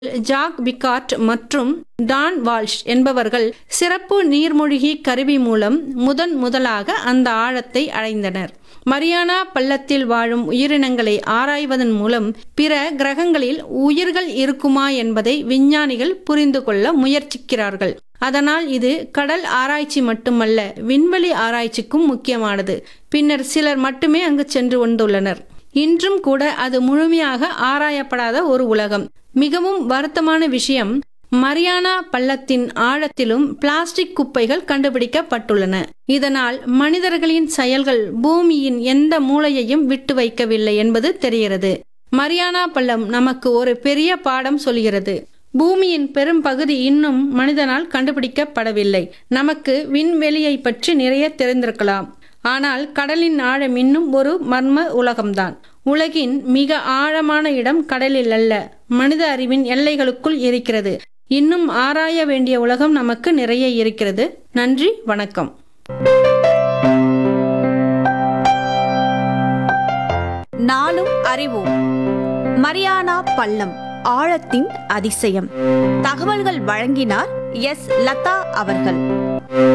jack பிகாட் மற்றும் Don Walsh என்பவர்கள் சிறப்பு நீர்மூழ்கி கருவி மூலம் முதன் முதலாக அந்த ஆழத்தை அடைந்தனர் மரியானா பள்ளத்தில் வாழும் உயிரினங்களை ஆராய்வதன் மூலம் பிற கிரகங்களில் உயிர்கள் இருக்குமா என்பதை விஞ்ஞானிகள் புரிந்து கொள்ள முயற்சிக்கிறார்கள் அதனால் இது கடல் ஆராய்ச்சி மட்டுமல்ல விண்வெளி ஆராய்ச்சிக்கும் முக்கியமானது பின்னர் சிலர் மட்டுமே அங்கு சென்று வந்துள்ளனர் இன்றும் கூட அது முழுமையாக ஆராயப்படாத ஒரு உலகம் மிகவும் வருத்தமான விஷயம் மரியானா பள்ளத்தின் ஆழத்திலும் பிளாஸ்டிக் குப்பைகள் கண்டுபிடிக்கப்பட்டுள்ளன இதனால் மனிதர்களின் செயல்கள் பூமியின் எந்த மூலையையும் விட்டு வைக்கவில்லை என்பது தெரிகிறது மரியானா பள்ளம் நமக்கு ஒரு பெரிய பாடம் சொல்கிறது பூமியின் பெரும் பகுதி இன்னும் மனிதனால் கண்டுபிடிக்கப்படவில்லை நமக்கு விண்வெளியை பற்றி நிறைய தெரிந்திருக்கலாம் ஆனால் கடலின் ஆழம் இன்னும் ஒரு மர்ம உலகம்தான் உலகின் மிக ஆழமான இடம் கடலில் அல்ல மனித அறிவின் எல்லைகளுக்குள் இருக்கிறது இன்னும் ஆராய வேண்டிய உலகம் நமக்கு நிறைய இருக்கிறது நன்றி வணக்கம் நாளும் அறிவோம் மரியானா பள்ளம் ஆழத்தின் அதிசயம் தகவல்கள் வழங்கினார் எஸ் லதா அவர்கள்